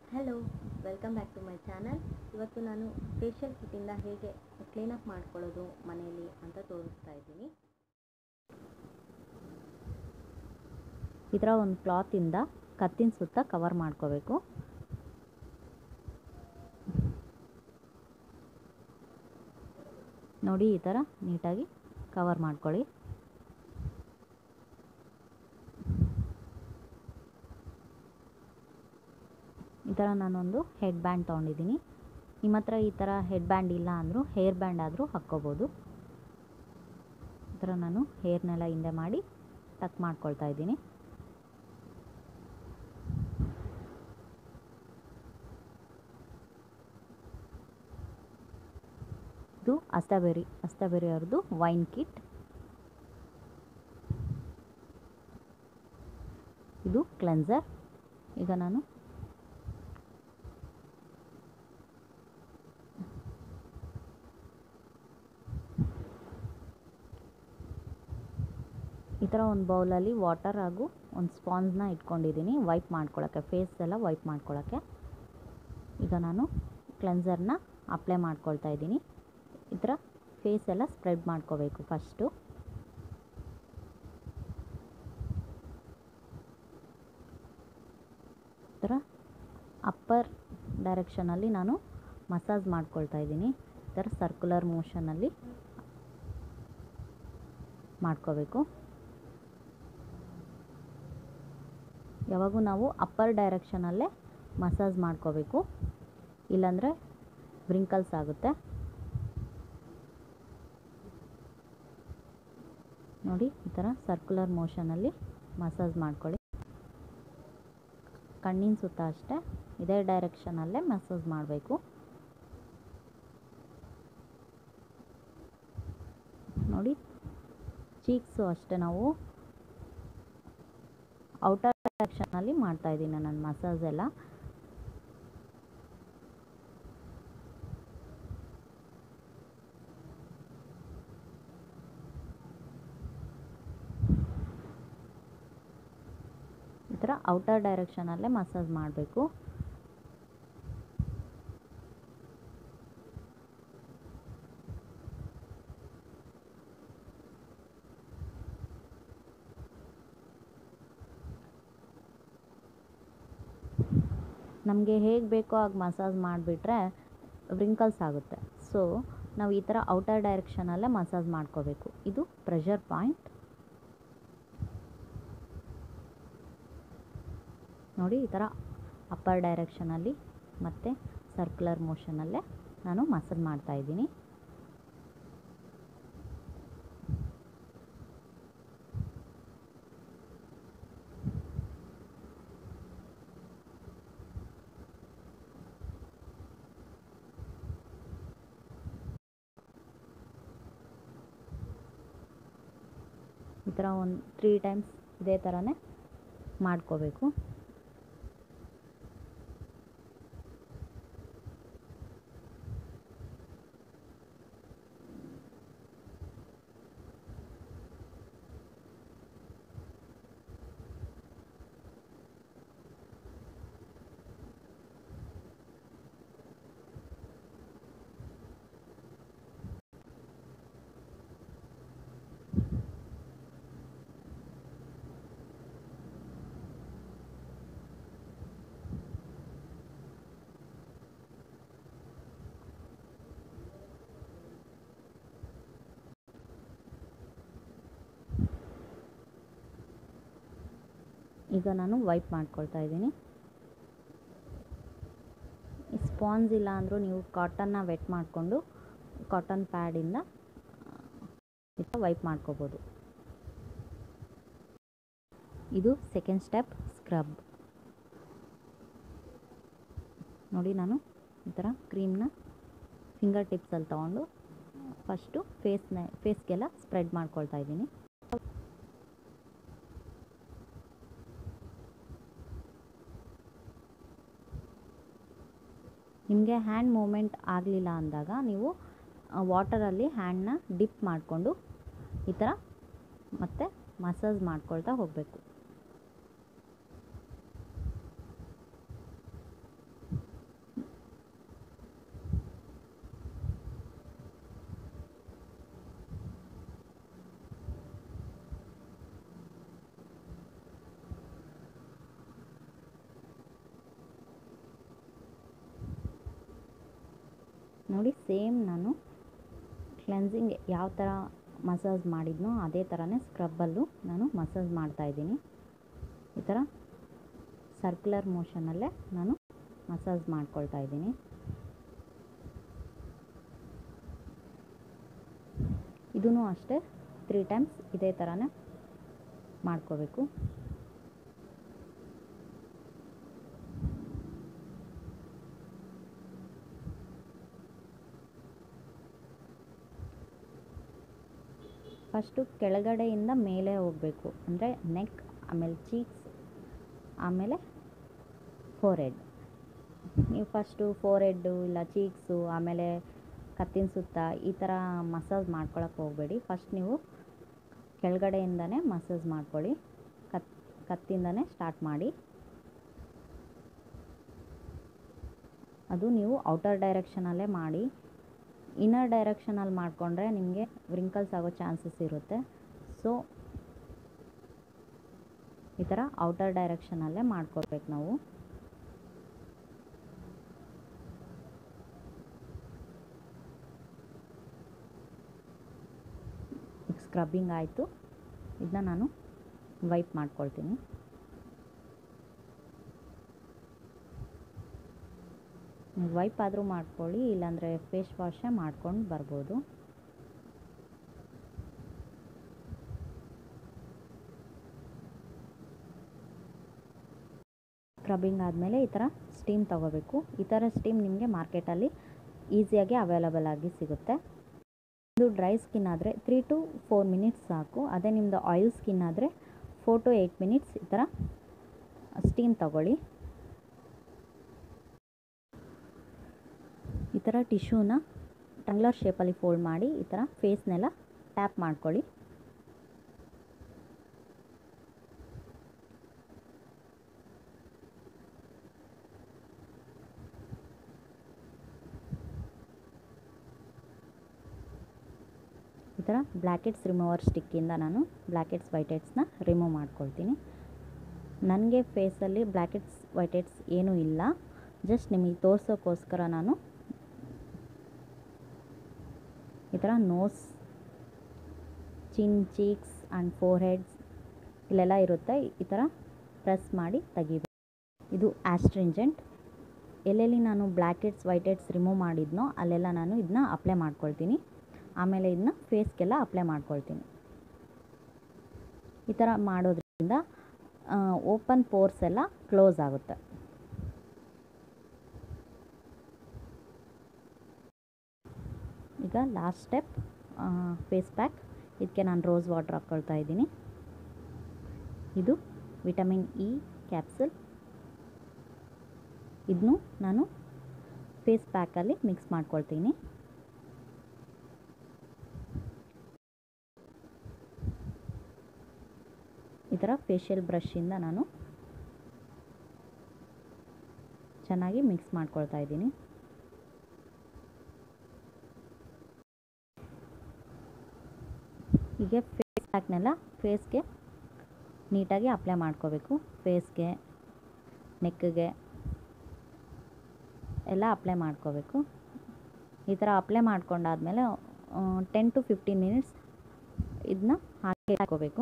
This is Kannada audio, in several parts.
hello welcome back to my channel ಇವತ್ತು ನಾನು ಫೇಶಿಯಲ್ ಕಿಟ್ಟಿಂದ ಹೇಗೆ ಕ್ಲೀನಪ್ ಮಾಡ್ಕೊಳ್ಳೋದು ಮನೆಯಲ್ಲಿ ಅಂತ ತೋರಿಸ್ತಾ ಇದ್ದೀನಿ ಈ ಥರ ಒಂದು ಕ್ಲಾತಿಂದ ಕತ್ತಿನ ಸುತ್ತ ಕವರ್ ಮಾಡ್ಕೋಬೇಕು ನೋಡಿ ಈ ಥರ ನೀಟಾಗಿ ಕವರ್ ಮಾಡ್ಕೊಳ್ಳಿ ಈ ಥರ ನಾನೊಂದು ಹೆಡ್ ಬ್ಯಾಂಡ್ ತೊಗೊಂಡಿದ್ದೀನಿ ನಿಮ್ಮ ಹತ್ರ ಈ ಥರ ಹೆಡ್ ಬ್ಯಾಂಡ್ ಇಲ್ಲ ಅಂದರೂ ಹೇರ್ ಬ್ಯಾಂಡ್ ಆದರೂ ಹಾಕ್ಕೋಬೋದು ಈ ಥರ ನಾನು ಹೇರ್ನೆಲ್ಲ ಹಿಂದೆ ಮಾಡಿ ಟಕ್ ಮಾಡ್ಕೊಳ್ತಾ ಇದ್ದೀನಿ ಇದು ಅಸ್ತಾಬೆರಿ ಅಸ್ತಾಬೆರಿ ಅವ್ರದ್ದು ವೈನ್ ಕಿಟ್ ಇದು ಕ್ಲೆನ್ಸರ್ ಈಗ ನಾನು ಈ ಥರ ಒಂದು ಬೌಲಲ್ಲಿ ವಾಟರ್ ಹಾಗೂ ಒಂದು ಸ್ಪಾನ್ಸ್ನ ಇಟ್ಕೊಂಡಿದ್ದೀನಿ ವೈಪ್ ಮಾಡ್ಕೊಳ್ಳೋಕ್ಕೆ ಫೇಸ್ ಎಲ್ಲ ವೈಪ್ ಮಾಡ್ಕೊಳ್ಳೋಕ್ಕೆ ಈಗ ನಾನು ಕ್ಲೆನ್ಸರ್ನ ಅಪ್ಲೈ ಮಾಡ್ಕೊಳ್ತಾ ಇದ್ದೀನಿ ಈ ಥರ ಫೇಸ್ ಎಲ್ಲ ಸ್ಪ್ರೆಡ್ ಮಾಡ್ಕೋಬೇಕು ಫಸ್ಟು ಈ ಥರ ಅಪ್ಪರ್ ಡೈರೆಕ್ಷನಲ್ಲಿ ನಾನು ಮಸಾಜ್ ಮಾಡ್ಕೊಳ್ತಾ ಇದ್ದೀನಿ ಈ ಥರ ಸರ್ಕ್ಯುಲರ್ ಮೋಷನಲ್ಲಿ ಮಾಡ್ಕೋಬೇಕು ಯಾವಾಗೂ ನಾವು ಅಪ್ಪರ್ ಡೈರೆಕ್ಷನಲ್ಲೇ ಮಸಾಜ್ ಮಾಡ್ಕೋಬೇಕು ಇಲ್ಲಾಂದರೆ ವ್ರಿಂಕಲ್ಸ್ ಆಗುತ್ತೆ ನೋಡಿ ಈ ಥರ ಸರ್ಕ್ಯುಲರ್ ಮೋಷನಲ್ಲಿ ಮಸಾಜ್ ಮಾಡ್ಕೊಳ್ಳಿ ಕಣ್ಣಿನ ಸುತ್ತ ಅಷ್ಟೇ ಇದೇ ಡೈರೆಕ್ಷನಲ್ಲೇ ಮಸಾಜ್ ಮಾಡಬೇಕು ನೋಡಿ ಚೀಕ್ಸು ಅಷ್ಟೇ ನಾವು ಔಟರ್ ಡೈರೆಕ್ಷನಲ್ಲಿ ಮಾಡ್ತಾ ಇದ್ದೀನಿ ನಾನು ಮಸಾಜ್ ಎಲ್ಲ ಈ ಥರ ಔಟರ್ ಡೈರೆಕ್ಷನಲ್ಲೇ ಮಸಾಜ್ ಮಾಡಬೇಕು ನಮಗೆ ಹೇಗೆ ಬೇಕೋ ಹಾಗೆ ಮಸಾಜ್ ಮಾಡಿಬಿಟ್ರೆ ವ್ರಿಂಕಲ್ಸ್ ಆಗುತ್ತೆ ಸೊ ನಾವು ಈ ಥರ ಔಟರ್ ಡೈರೆಕ್ಷನಲ್ಲೇ ಮಸಾಜ್ ಮಾಡ್ಕೋಬೇಕು ಇದು ಪ್ರೆಷರ್ ಪಾಯಿಂಟ್ ನೋಡಿ ಈ ಥರ ಅಪ್ಪರ್ ಡೈರೆಕ್ಷನಲ್ಲಿ ಮತ್ತು ಸರ್ಕ್ಯುಲರ್ ಮೋಷನಲ್ಲೇ ನಾನು ಮಸಾಜ್ ಮಾಡ್ತಾಯಿದ್ದೀನಿ ಈ ಥರ ಒಂದು ತ್ರೀ ಟೈಮ್ಸ್ ಇದೇ ಥರನೇ ಮಾಡ್ಕೋಬೇಕು ಈಗ ನಾನು ವೈಪ್ ಮಾಡ್ಕೊಳ್ತಾ ಇದ್ದೀನಿ ಸ್ಪಾನ್ಸ್ ಇಲ್ಲ ಅಂದರೂ ನೀವು ಕಾಟನ್ನ ವೆಟ್ ಮಾಡಿಕೊಂಡು ಕಾಟನ್ ಪ್ಯಾಡಿಂದ ವೈಪ್ ಮಾಡ್ಕೋಬೋದು ಇದು ಸೆಕೆಂಡ್ ಸ್ಟೆಪ್ ಸ್ಕ್ರಬ್ ನೋಡಿ ನಾನು ಈ ಥರ ಕ್ರೀಮ್ನ ಫಿಂಗರ್ ಟಿಪ್ಸಲ್ಲಿ ತೊಗೊಂಡು ಫಸ್ಟು ಫೇಸ್ನ ಫೇಸ್ಗೆಲ್ಲ ಸ್ಪ್ರೆಡ್ ಮಾಡ್ಕೊಳ್ತಾ ಇದ್ದೀನಿ ನಿಮಗೆ ಹ್ಯಾಂಡ್ ಮೂಮೆಂಟ್ ಆಗಲಿಲ್ಲ ಅಂದಾಗ ನೀವು ವಾಟರಲ್ಲಿ ಹ್ಯಾಂಡ್ನ ಡಿಪ್ ಮಾಡಿಕೊಂಡು ಈ ಥರ ಮತ್ತೆ ಮಸಾಜ್ ಮಾಡ್ಕೊಳ್ತಾ ಹೋಗಬೇಕು ನೋಡಿ ಸೇಮ್ ನಾನು ಕ್ಲೆನ್ಸಿಂಗ್ ಯಾವ ಥರ ಮಸಾಜ್ ಮಾಡಿದ್ನೋ ಅದೇ ಥರನೇ ಸ್ಕ್ರಬ್ಬಲ್ಲೂ ನಾನು ಮಸಾಜ್ ಮಾಡ್ತಾಯಿದ್ದೀನಿ ಈ ಥರ ಸರ್ಕ್ಯುಲರ್ ಮೋಷನಲ್ಲೇ ನಾನು ಮಸಾಜ್ ಮಾಡ್ಕೊಳ್ತಾ ಇದ್ದೀನಿ ಇದೂ ಅಷ್ಟೇ ತ್ರೀ ಟೈಮ್ಸ್ ಇದೇ ಥರನೇ ಮಾಡ್ಕೋಬೇಕು ಫಸ್ಟು ಕೆಳಗಡೆಯಿಂದ ಮೇಲೆ ಹೋಗಬೇಕು ಅಂದರೆ ನೆಕ್ ಆಮೇಲೆ ಚೀಕ್ಸ್ ಆಮೇಲೆ ಫೋರೆಡ್ ನೀವು ಫಸ್ಟು ಫೋರೆಡ್ಡು ಇಲ್ಲ ಚೀಕ್ಸು ಆಮೇಲೆ ಕತ್ತಿನ ಸುತ್ತ ಈ ಥರ ಮಸಾಜ್ ಮಾಡ್ಕೊಳಕ್ಕೆ ಹೋಗಬೇಡಿ ಫಸ್ಟ್ ನೀವು ಕೆಳಗಡೆಯಿಂದನೇ ಮಸಾಜ್ ಮಾಡ್ಕೊಳ್ಳಿ ಕತ್ ಕತ್ತಿಂದನೇ ಸ್ಟಾರ್ಟ್ ಮಾಡಿ ಅದು ನೀವು ಔಟರ್ ಡೈರೆಕ್ಷನಲ್ಲೇ ಮಾಡಿ ಇನ್ನರ್ ಡೈರೆಕ್ಷನಲ್ಲಿ ಮಾಡಿಕೊಂಡ್ರೆ ನಿಮಗೆ ವ್ರಿಂಕಲ್ಸ್ ಆಗೋ ಚಾನ್ಸಸ್ ಇರುತ್ತೆ ಸೊ ಈ ಥರ ಔಟರ್ ಡೈರೆಕ್ಷನಲ್ಲೇ ಮಾಡ್ಕೋಬೇಕು ನಾವು ಈಗ ಸ್ಕ್ರಬ್ಬಿಂಗ್ ಆಯಿತು ಇದನ್ನ ನಾನು ವೈಪ್ ಮಾಡ್ಕೊಳ್ತೀನಿ ನೀವು ವೈಪ್ ಆದರೂ ಮಾಡ್ಕೊಳ್ಳಿ ಇಲ್ಲಾಂದರೆ ಫೇಸ್ ವಾಶೇ ಮಾಡ್ಕೊಂಡು ಬರ್ಬೋದು ಸ್ಕ್ರಬ್ಬಿಂಗ್ ಆದಮೇಲೆ ಈ ಥರ ಸ್ಟೀಮ್ ತೊಗೋಬೇಕು ಈ ಥರ ಸ್ಟೀಮ್ ನಿಮಗೆ ಮಾರ್ಕೆಟಲ್ಲಿ ಈಸಿಯಾಗಿ ಅವೈಲಬಲ್ ಆಗಿ ಸಿಗುತ್ತೆ ಇದು ಡ್ರೈ ಸ್ಕಿನ್ ಆದರೆ ತ್ರೀ ಟು ಫೋರ್ ಮಿನಿಟ್ಸ್ ಸಾಕು ಅದೇ ನಿಮ್ಮದು ಆಯಿಲ್ ಸ್ಕಿನ್ ಆದರೆ ಫೋರ್ ಟು ಏಯ್ಟ್ ಮಿನಿಟ್ಸ್ ಈ ಥರ ಸ್ಟೀಮ್ ತಗೊಳ್ಳಿ ಈ ಥರ ಟಿಶ್ಯೂನ ಟಂಗ್ಲರ್ ಶೇಪಲ್ಲಿ ಫೋಲ್ಡ್ ಮಾಡಿ ಈ ಥರ ಫೇಸ್ನೆಲ್ಲ ಟ್ಯಾಪ್ ಮಾಡ್ಕೊಳ್ಳಿ ಈ ಥರ ಬ್ಲ್ಯಾಕೆಟ್ಸ್ ರಿಮೂವರ್ ಸ್ಟಿಕ್ಕಿಂದ ನಾನು ಬ್ಲ್ಯಾಕೆಟ್ಸ್ ವೈಟೆಟ್ಸ್ನ ರಿಮೂವ್ ಮಾಡ್ಕೊಳ್ತೀನಿ ನನಗೆ ಫೇಸಲ್ಲಿ ಬ್ಲ್ಯಾಕೆಟ್ಸ್ ವೈಟೆಟ್ಸ್ ಏನೂ ಇಲ್ಲ ಜಸ್ಟ್ ನಿಮಗೆ ತೋರ್ಸೋಕ್ಕೋಸ್ಕರ ನಾನು ಈ ಥರ nose chin cheeks and foreheads ಇಲ್ಲೆಲ್ಲ ಇರುತ್ತೆ ಈ ಥರ ಪ್ರೆಸ್ ಮಾಡಿ ತೆಗಿಬೇಕು ಇದು ಆಸ್ಟ್ರಿಂಜೆಂಟ್ ಎಲ್ಲೆಲ್ಲಿ ನಾನು ಬ್ಲ್ಯಾಕೆಟ್ಸ್ ವೈಟೆಟ್ಸ್ ರಿಮೂವ್ ಮಾಡಿದ್ನೋ ಅಲ್ಲೆಲ್ಲ ನಾನು ಇದನ್ನ ಅಪ್ಲೈ ಮಾಡ್ಕೊಳ್ತೀನಿ ಆಮೇಲೆ ಇದನ್ನ ಫೇಸ್ಗೆಲ್ಲ ಅಪ್ಲೈ ಮಾಡ್ಕೊಳ್ತೀನಿ ಈ ಥರ ಮಾಡೋದ್ರಿಂದ ಓಪನ್ ಪೋರ್ಸ್ ಎಲ್ಲ ಕ್ಲೋಸ್ ಆಗುತ್ತೆ ಈಗ ಲಾಸ್ಟ್ ಸ್ಟೆಪ್ ಫೇಸ್ ಪ್ಯಾಕ್ ಇದಕ್ಕೆ ನಾನು ರೋಸ್ ವಾಟರ್ ಹಾಕ್ಕೊಳ್ತಾ ಇದ್ದೀನಿ ಇದು ವಿಟಮಿನ್ ಇ ಕ್ಯಾಪ್ಸಲ್ ಇದನ್ನು ನಾನು ಫೇಸ್ ಪ್ಯಾಕಲ್ಲಿ ಮಿಕ್ಸ್ ಮಾಡ್ಕೊಳ್ತೀನಿ ಈ ಥರ ಫೇಶಿಯಲ್ ಬ್ರಷಿಂದ ನಾನು ಚೆನ್ನಾಗಿ ಮಿಕ್ಸ್ ಮಾಡ್ಕೊಳ್ತಾ ಇದ್ದೀನಿ ಹೀಗೆ ಫೇಸ್ ಪ್ಯಾಕ್ನೆಲ್ಲ ಫೇಸ್ಗೆ ನೀಟಾಗಿ ಅಪ್ಲೈ ಮಾಡ್ಕೋಬೇಕು ಫೇಸ್ಗೆ ನೆಕ್ಗೆ ಎಲ್ಲ ಅಪ್ಲೈ ಮಾಡ್ಕೋಬೇಕು ಈ ಥರ ಅಪ್ಲೈ ಮಾಡ್ಕೊಂಡಾದ್ಮೇಲೆ ಟೆನ್ ಟು ಫಿಫ್ಟೀನ್ ಮಿನಿಟ್ಸ್ ಇದನ್ನ ಹಾಕಿ ಹಾಕೋಬೇಕು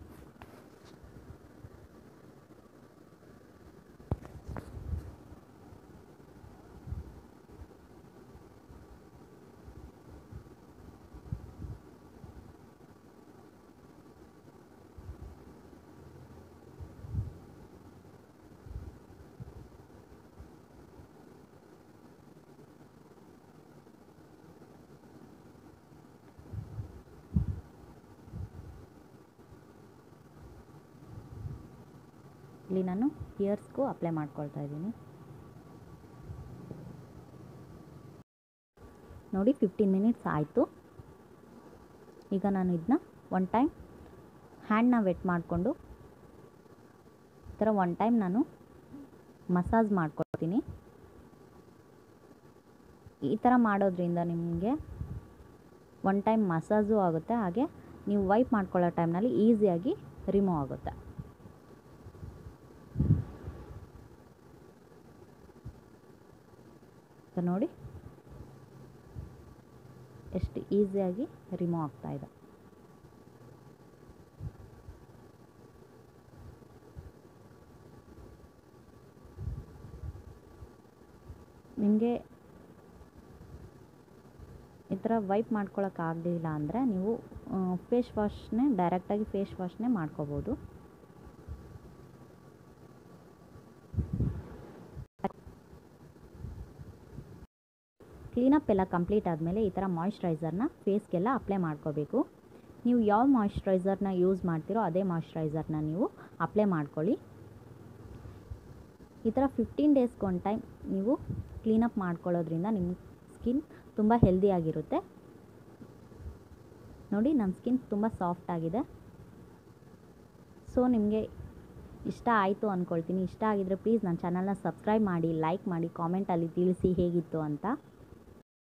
ಇಲ್ಲಿ ನಾನು ಇಯರ್ಸ್ಗೂ ಅಪ್ಲೈ ಮಾಡ್ಕೊಳ್ತಾ ಇದ್ದೀನಿ ನೋಡಿ ಫಿಫ್ಟೀನ್ ಮಿನಿಟ್ಸ್ ಆಯಿತು ಈಗ ನಾನು ಇದನ್ನ ಒನ್ ಟೈಮ್ ಹ್ಯಾಂಡ್ನ ವೆಟ್ ಮಾಡಿಕೊಂಡು ಈ ಥರ ಒನ್ ಟೈಮ್ ನಾನು ಮಸಾಜ್ ಮಾಡ್ಕೊಳ್ತೀನಿ ಈ ಥರ ಮಾಡೋದ್ರಿಂದ ನಿಮಗೆ ಒನ್ ಟೈಮ್ ಮಸಾಜು ಆಗುತ್ತೆ ಹಾಗೆ ನೀವು ವೈಪ್ ಮಾಡ್ಕೊಳ್ಳೋ ಟೈಮ್ನಲ್ಲಿ ಈಸಿಯಾಗಿ ರಿಮೂವ್ ಆಗುತ್ತೆ ನೋಡಿ ಎಷ್ಟು ಈಸಿಯಾಗಿ ರಿಮೂವ್ ಆಗ್ತಾಯಿದೆ ನಿಮಗೆ ಈ ಥರ ವೈಪ್ ಮಾಡ್ಕೊಳಕ್ಕೆ ಆಗಲಿಲ್ಲ ಅಂದರೆ ನೀವು ಫೇಸ್ ವಾಶ್ನೇ ಡೈರೆಕ್ಟಾಗಿ ಫೇಸ್ ವಾಶ್ನೇ ಮಾಡ್ಕೋಬೋದು ಕ್ಲೀನಪ್ ಎಲ್ಲ ಕಂಪ್ಲೀಟ್ ಆದಮೇಲೆ ಈ ಥರ ಮಾಯ್ಶ್ಚರೈಸರ್ನ ಫೇಸ್ಗೆಲ್ಲ ಅಪ್ಲೈ ಮಾಡ್ಕೋಬೇಕು ನೀವು ಯಾವ ಮಾಯ್ಶ್ಚರೈಸರ್ನ ಯೂಸ್ ಮಾಡ್ತೀರೋ ಅದೇ ಮಾಯ್ಶ್ಚರೈಸರ್ನ ನೀವು ಅಪ್ಲೈ ಮಾಡ್ಕೊಳ್ಳಿ ಈ ಥರ ಫಿಫ್ಟೀನ್ ಡೇಸ್ಗೆ ಒನ್ ಟೈಮ್ ನೀವು ಕ್ಲೀನಪ್ ಮಾಡ್ಕೊಳ್ಳೋದ್ರಿಂದ ನಿಮ್ಮ ಸ್ಕಿನ್ ತುಂಬ ಹೆಲ್ದಿಯಾಗಿರುತ್ತೆ ನೋಡಿ ನನ್ನ ಸ್ಕಿನ್ ತುಂಬ ಸಾಫ್ಟ್ ಆಗಿದೆ ಸೊ ನಿಮಗೆ ಇಷ್ಟ ಆಯಿತು ಅಂದ್ಕೊಳ್ತೀನಿ ಇಷ್ಟ ಆಗಿದರೆ ಪ್ಲೀಸ್ ನನ್ನ ಚಾನಲ್ನ ಸಬ್ಸ್ಕ್ರೈಬ್ ಮಾಡಿ ಲೈಕ್ ಮಾಡಿ ಕಾಮೆಂಟಲ್ಲಿ ತಿಳಿಸಿ ಹೇಗಿತ್ತು ಅಂತ